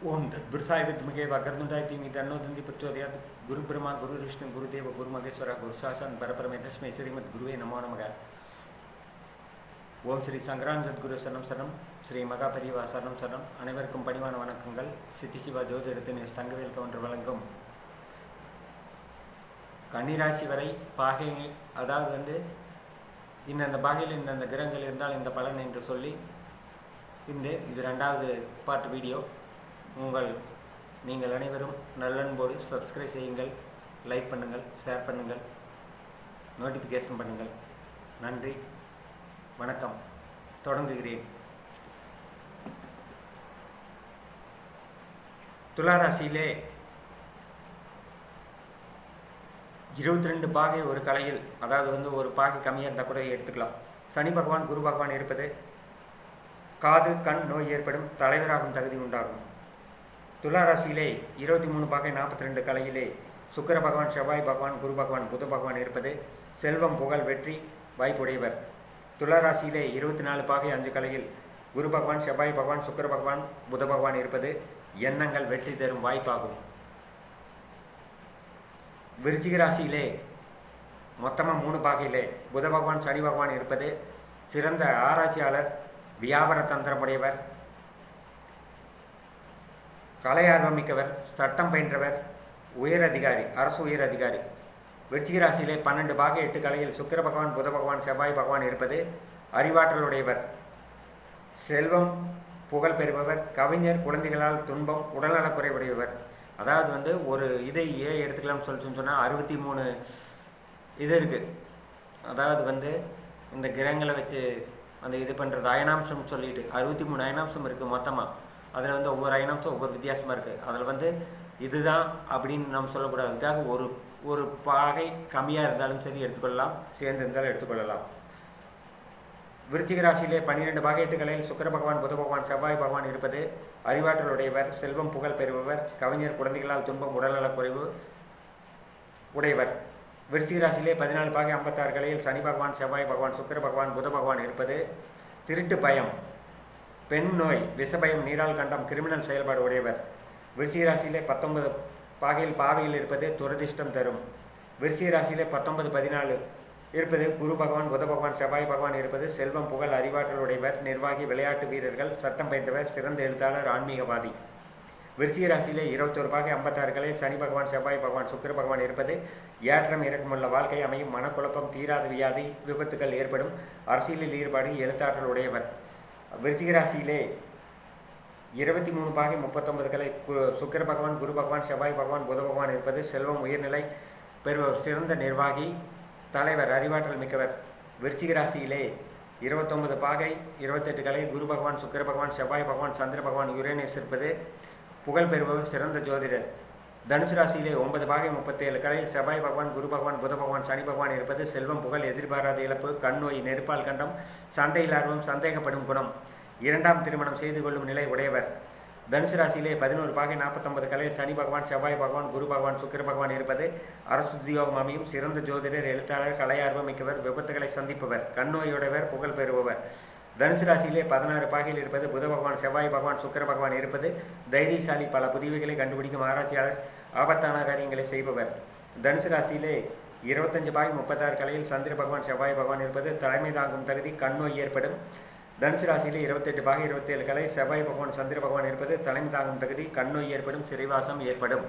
ಓಂ ತದ್ಗುರುಸಾಯ ವಿದ್ಮಗೆ ವಕ್ರದುಂಡಾಯ ಧೀಮಹಿ ತನ್ನೋ ದಂದಿ ಪ್ರಚೋದಯಾತ್ ಗುರು ಬ್ರಹ್ಮ ಗುರು ವಿಷ್ಣು ಗುರುದೇವ ಗುರು ಮಹೇಶ್ವರ ಗುರು ಸಾಸನ್ ಪರಪರಮೇ ತಸ್ಮೈ ಶ್ರೀಮದ್ ಗುರುವೇ ನಮೋ ನಮಃ ஓம் ஸ்ரீ சங்கரான் சத்குரு சரணம் சரணம் ஸ்ரீ மகா பெரியவா சரணம் சரணம் அனைவருக்கும் பணிவான வணக்கங்கள் சித்தி சிவா ஜோதிடத்தின் எஸ் தங்கவேல் கவுண்டர் வழங்கும் கன்னிராசி வரை பாகை அதாவது வந்து இந்தந்த பாகையில் இந்தந்த கிரகங்கள் இருந்தால் இந்த பலன் என்று சொல்லி இந்த இது ரெண்டாவது பார்ட் வீடியோ உங்கள் நீங்கள் அனைவரும் நல்லன்போடு சப்ஸ்கிரைப் செய்யுங்கள் லைக் பண்ணுங்கள் ஷேர் பண்ணுங்கள் நோட்டிஃபிகேஷன் பண்ணுங்கள் நன்றி வணக்கம் தொடங்குகிறேன் துளாராசியிலே இருபத்தி ரெண்டு பாகை ஒரு கலையில் அதாவது வந்து ஒரு பாகை கம்மியாக இருந்தால் கூட எடுத்துக்கலாம் சனி பகவான் குரு பகவான் இருப்பது காது கண் நோய் ஏற்படும் தலைவராகும் தகுதி உண்டாகும் துளாராசியிலே இருபத்தி மூணு பாகை நாற்பத்தி ரெண்டு கலையிலே சுக்கர பகவான் செவ்வாய் பகவான் குரு பகவான் புத பகவான் இருப்பது செல்வம் புகழ் வெற்றி வாய்ப்புடையவர் துளாராசியிலே இருபத்தி நாலு பாகை அஞ்சு கலையில் குரு பகவான் செவ்வாய் பகவான் சுக்கர பகவான் புத பகவான் இருப்பது எண்ணங்கள் வெற்றி தரும் வாய்ப்பாகும் விருச்சிக ராசியிலே மொத்தமாக மூணு பாகையிலே புத பகவான் சனி பகவான் இருப்பது சிறந்த ஆராய்ச்சியாளர் வியாபார தந்திரமுடையவர் கலை ஆர்வம் மிக்கவர் சட்டம் பயின்றவர் உயர் அதிகாரி அரசு உயர் அதிகாரி விருச்சிக ராசியிலே பன்னெண்டு பாக எட்டு கலையில் சுக்கிர பகவான் புத பகவான் செவ்வாய் பகவான் இருப்பது அறிவாற்றலுடையவர் செல்வம் புகழ் பெறுபவர் கவிஞர் குழந்தைகளால் துன்பம் உடல்நலக் குறைவுடையவர் அதாவது வந்து ஒரு இதை ஏன் எடுத்துக்கலாம்னு சொல்லிட்டு சொன்னால் அறுபத்தி மூணு இது இருக்குது அதாவது வந்து இந்த கிரகங்களை வச்சு அந்த இது பண்ணுறது அயனாம்சம் சொல்லிட்டு அறுபத்தி மூணு அயனாம்சம் இருக்குது மொத்தமாக அதில் வந்து ஒவ்வொரு அயனாம்சம் ஒவ்வொரு வித்தியாசமாக இருக்குது அதில் வந்து இதுதான் அப்படின்னு நம்ம சொல்லக்கூடாது அதுக்காக ஒரு ஒரு பாகை கம்மியாக இருந்தாலும் சரி எடுத்துக்கொள்ளலாம் சேர்ந்து இருந்தாலும் எடுத்துக்கொள்ளலாம் விருச்சிக ராசியிலே பன்னிரெண்டு பாகை எட்டு கலையில் சுக்கர பகவான் புத பகவான் செவ்வாய் பகவான் இருப்பது அறிவாற்றலுடையவர் செல்வம் புகழ் பெறுபவர் கவிஞர் குழந்தைகளால் துன்பம் உடல்நலக் குறைவு உடையவர் விருச்சிக ராசியிலே பதினாலு பாகை ஐம்பத்தாறு கலையில் சனி பகவான் செவ்வாய் பகவான் சுக்கர பகவான் புத பகவான் இருப்பது திருட்டு பயம் பெண் நோய் விஷபயம் நீரால் கண்டம் கிரிமினல் செயல்பாடு உடையவர் விருச்சிக ராசியிலே பத்தொன்பது பாகையில் பாவையில் இருப்பது துரதிர்ஷ்டம் தரும் விருச்சிக ராசியிலே பத்தொன்பது பதினாலு இருப்பது குரு பகவான் புத பகவான் செவ்வாய் பகவான் இருப்பது செல்வம் புகழ் அறிவாற்றல் உடையவர் நிர்வாகி விளையாட்டு வீரர்கள் சட்டம் பயின்றவர் சிறந்த எழுத்தாளர் ஆன்மீகவாதி விருச்சிக ராசியிலே இருபத்தொரு பாகை ஐம்பத்தாறு கலையில் சனி பகவான் செவ்வாய் பகவான் சுக்கிர பகவான் இருப்பது ஏற்றம் இறக்கமுள்ள வாழ்க்கை அமையும் மனக்குழப்பம் தீராத வியாதி விபத்துக்கள் ஏற்படும் அரசியலில் ஈடுபாடு எழுத்தாற்றல் உடையவர் விருச்சிக ராசியிலே இருபத்தி மூணு பாகை முப்பத்தொன்பது கலை சுக்கிர பகவான் குரு பகவான் செவ்வாய் பகவான் புத பகவான் இருப்பது செல்வம் உயர்நிலை பெறுபவர் சிறந்த நிர்வாகி தலைவர் அறிவாற்றல் மிக்கவர் விருச்சிக ராசியிலே இருபத்தொன்பது பாகை இருபத்தெட்டு கலை குரு பகவான் சுக்கிர பகவான் செவ்வாய் பகவான் சந்திர பகவான் யுரேனஸ் இருப்பது புகழ் பெறுபவர் சிறந்த ஜோதிடர் தனுசு ராசியிலே ஒன்பது பாகை முப்பத்தேழு கலை செவ்வாய் பகவான் குரு பகவான் புத பகவான் சனி பகவான் இருப்பது செல்வம் புகழ் எதிர்பாராத இழப்பு கண் நோய் நெருப்பால் கண்டம் சண்டையில் ஆர்வம் சந்தேகப்படும் குணம் இரண்டாம் திருமணம் செய்து கொள்ளும் நிலை உடையவர் தனுசு ராசியிலே பதினோரு பாகை நாற்பத்தொன்பது கலை சனி பகவான் செவ்வாய் பகவான் குரு பகவான் சுக்கிர பகவான் இருப்பது அரசு உத்தியோகம் அமையும் சிறந்த ஜோதிடர் எழுத்தாளர் கலை ஆர்வமிக்கவர் விபத்துகளை சந்திப்பவர் கண்ணோயுடையவர் புகழ் பெறுபவர் தனுசு ராசியிலே பதினாறு பாகையில் இருப்பது புத பகவான் செவ்வாய் பகவான் சுக்கிர பகவான் இருப்பது தைரியசாலி பல புதிவைகளை கண்டுபிடிக்கும் ஆராய்ச்சியாளர் ஆபத்தான காரியங்களை செய்பவர் தனுசு ராசியிலே இருபத்தஞ்சு பாகை முப்பத்தாறு கலையில் சந்திர பகவான் செவ்வாய் பகவான் இருப்பது தலைமை தாங்கும் தகுதி கண்ணோய் ஏற்படும் தனுசு ராசியிலே இருபத்தெட்டு பாகை இருபத்தேழு கலை செவ்வாய் பகவான் சந்திர பகவான் இருப்பது தலைமை தாங்கும் தகுதி கண்ணோய் ஏற்படும் சிறைவாசம் ஏற்படும்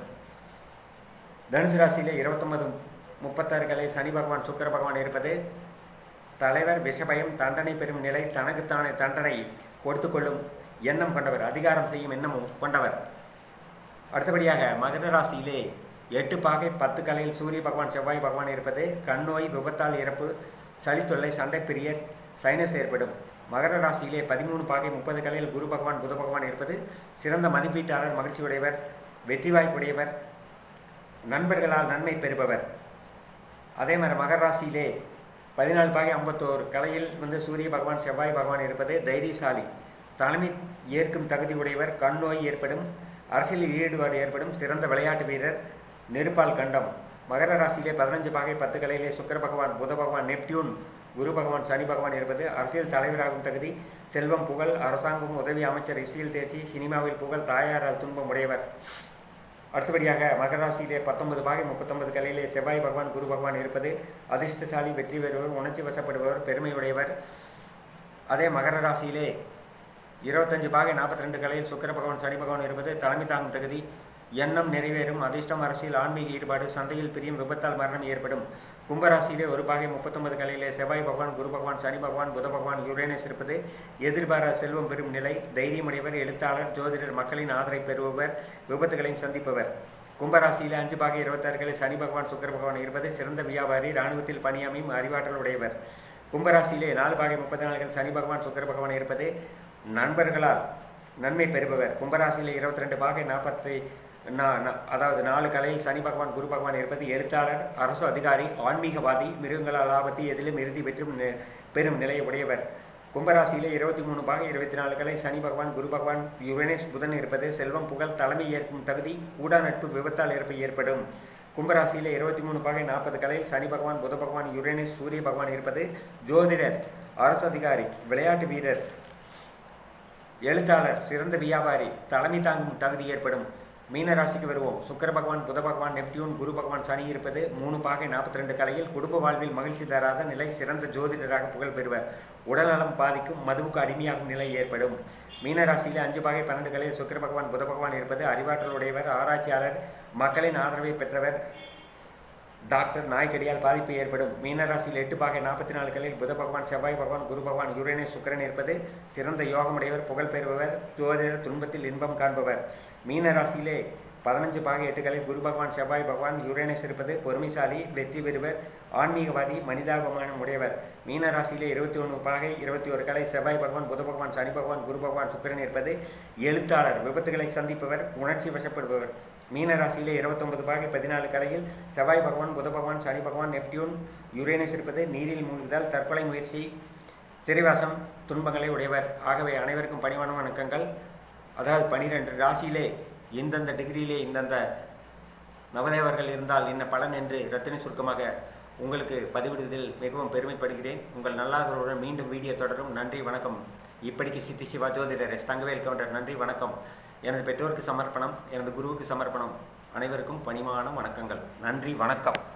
தனுசு ராசியிலே இருபத்தொன்பது முப்பத்தாறு கலை சனி பகவான் சுக்கர பகவான் இருப்பது தலைவர் விஷபயம் தண்டனை பெறும் நிலை தனக்குத்தானே தண்டனை கொடுத்து கொள்ளும் எண்ணம் கொண்டவர் அதிகாரம் செய்யும் எண்ணமும் கொண்டவர் அடுத்தபடியாக மகர ராசியிலே எட்டு பாகை பத்து கலையில் சூரிய பகவான் செவ்வாய் பகவான் இருப்பது கண்ணோய் விபத்தால் இறப்பு சளித்தொல்லை சண்டை பிரியர் சைனஸ் ஏற்படும் மகர ராசியிலே பதிமூணு பாகை முப்பது கலையில் குரு பகவான் புத பகவான் இருப்பது சிறந்த மதிப்பீட்டாளர் மகிழ்ச்சியுடையவர் வெற்றி வாய்ப்புடையவர் நண்பர்களால் நன்மை பெறுபவர் அதே மாதிரி மகர ராசியிலே பதினாலு பாகை ஐம்பத்தோரு கலையில் வந்து சூரிய பகவான் செவ்வாய் பகவான் இருப்பது தைரியசாலி தலைமை ஏற்கும் தகுதி உடையவர் கண் நோய் ஏற்படும் அரசியலில் ஈடுபாடு ஏற்படும் சிறந்த விளையாட்டு வீரர் நெருப்பால் கண்டம் மகர ராசியிலே பதினஞ்சு பாகை பத்து கலையிலே சுக்கர பகவான் புத பகவான் நெப்டியூன் குரு பகவான் சனி பகவான் இருப்பது அரசியல் தலைவராகும் தகுதி செல்வம் புகழ் அரசாங்கம் உதவி அமைச்சர் இசியல் தேசி சினிமாவில் புகழ் தாயாரால் துன்பம் உடையவர் அடுத்தபடியாக மகர ராசியிலே பத்தொன்பது பாகை முப்பத்தொன்பது கலையிலே செவ்வாய் பகவான் குரு பகவான் இருப்பது அதிர்ஷ்டசாலி வெற்றி பெறுவர் உணர்ச்சி வசப்படுபவர் பெருமையுடையவர் அதே மகர ராசியிலே இருபத்தஞ்சு பாகை நாற்பத்தி ரெண்டு கலையில் சுக்கிர பகவான் சனி பகவான் இருப்பது தலைமை தாங்கும் தகுதி எண்ணம் நிறைவேறும் அதிர்ஷ்டம் அரசியல் ஆன்மீக ஈடுபாடு சந்தையில் பிரியும் விபத்தால் மரணம் ஏற்படும் கும்பராசியிலே ஒரு பாகை முப்பத்தொன்பது கலையிலே செவ்வாய் பகவான் குரு பகவான் சனி பகவான் புத பகவான் யுரேனஸ் இருப்பது எதிர்பாராத செல்வம் பெறும் நிலை தைரியமுடையவர் எழுத்தாளர் ஜோதிடர் மக்களின் ஆதரவை பெறுபவர் விபத்துகளையும் சந்திப்பவர் கும்பராசியிலே அஞ்சு பாகை இருபத்தாறுகளில் சனி பகவான் சுக்கிர பகவான் இருப்பது சிறந்த வியாபாரி இராணுவத்தில் பணியாமையும் அறிவாற்றல் உடையவர் கும்பராசியிலே நாலு பாகை முப்பத்தி நாலுகள் சனி பகவான் சுக்கிர பகவான் இருப்பது நண்பர்களால் நன்மை பெறுபவர் கும்பராசியில் இருபத்தி ரெண்டு பாகை நாற்பத்தி நா- நா- அதாவது நாலு கலையில் சனி பகவான் குரு பகவான் இருப்பது எழுத்தாளர் அரசு அதிகாரி ஆன்மீகவாதி மிருகங்களால் ஆபத்து எதிலும் இறுதி பெற்றும் நி- பெரும் நிலையை உடையவர் கும்பராசியிலே இருபத்தி மூணு பாகை இருபத்தி நாலு கலை சனி பகவான் குரு பகவான் யுரேனஸ் புதன் இருப்பது செல்வம் புகழ் தலைமை ஏற்கும் தகுதி ஊடா நட்பு விபத்தால் ஏற்ப ஏற்படும் கும்பராசியிலே இருபத்தி மூணு பாகை நாற்பது கலையில் சனி பகவான் புத பகவான் யுரேனஸ் சூரிய பகவான் இருப்பது ஜோதிடர் அரசு அதிகாரி விளையாட்டு வீரர் எழுத்தாளர் சிறந்த வியாபாரி தலைமை தாங்கும் தகுதி ஏற்படும் மீன ராசிக்கு வருவோம் சுக்கிர பகவான் புத பகவான் நெப்டியூன் குரு பகவான் சனி இருப்பது மூணு பாகை நாற்பத்தி ரெண்டு கலையில் குடும்ப வாழ்வில் மகிழ்ச்சி தராத நிலை சிறந்த ஜோதிடராக புகழ் பெறுவர் உடல்நலம் பாதிக்கும் மதுவுக்கு அடிமையாகும் நிலை ஏற்படும் மீன ராசியிலே அஞ்சு பாகை பன்னெண்டு கலையில் சுக்கிர பகவான் புத பகவான் இருப்பது அறிவாற்றல் உடையவர் ஆராய்ச்சியாளர் மக்களின் ஆதரவை பெற்றவர் டாக்டர் நாய்க்கடியால் பாதிப்பு ஏற்படும் மீனராசியில் எட்டு பாகை நாற்பத்தி நாலு கலையில் புத பகவான் செவ்வாய் பகவான் குரு பகவான் யுரேனஸ் சுக்கிரன் இருப்பது சிறந்த யோகமுடையவர் புகழ் பெறுபவர் ஜோதிடர் துன்பத்தில் இன்பம் காண்பவர் மீனராசியிலே பதினஞ்சு பாகை எட்டு கலையில் குரு பகவான் செவ்வாய் பகவான் யுரேனஸ் இருப்பது பொறுமைசாலி வெற்றி பெறுவர் ஆன்மீகவாதி மனிதாபமானம் உடையவர் மீனராசியிலே இருபத்தி ஒன்று பாகை இருபத்தி ஒரு கலை செவ்வாய் பகவான் புத பகவான் சனி பகவான் குரு பகவான் சுக்கிரன் இருப்பது எழுத்தாளர் விபத்துகளை சந்திப்பவர் உணர்ச்சி வசப்படுபவர் மீனராசியிலே இருபத்தொன்பது பாகை பதினாலு கலையில் செவ்வாய் பகவான் புத பகவான் சனி பகவான் நெப்டியூன் யுரேனஸ் இருப்பது நீரில் மூழ்குதல் தற்கொலை முயற்சி சிறைவாசம் துன்பங்களை உடையவர் ஆகவே அனைவருக்கும் பணிவான வணக்கங்கள் அதாவது பனிரெண்டு ராசியிலே இந்தந்த டிகிரியிலே இந்தந்த நவதேவர்கள் இருந்தால் என்ன பலன் என்று ரத்தின சுருக்கமாக உங்களுக்கு பதிவிடுவதில் மிகவும் பெருமைப்படுகிறேன் உங்கள் நல்லாதவருடன் மீண்டும் வீடியோ தொடரும் நன்றி வணக்கம் இப்படிக்கு சித்தி சிவா ஜோதிடர் எஸ் தங்கவேல் கவுண்டர் நன்றி வணக்கம் எனது பெற்றோருக்கு சமர்ப்பணம் எனது குருவுக்கு சமர்ப்பணம் அனைவருக்கும் பணிவான வணக்கங்கள் நன்றி வணக்கம்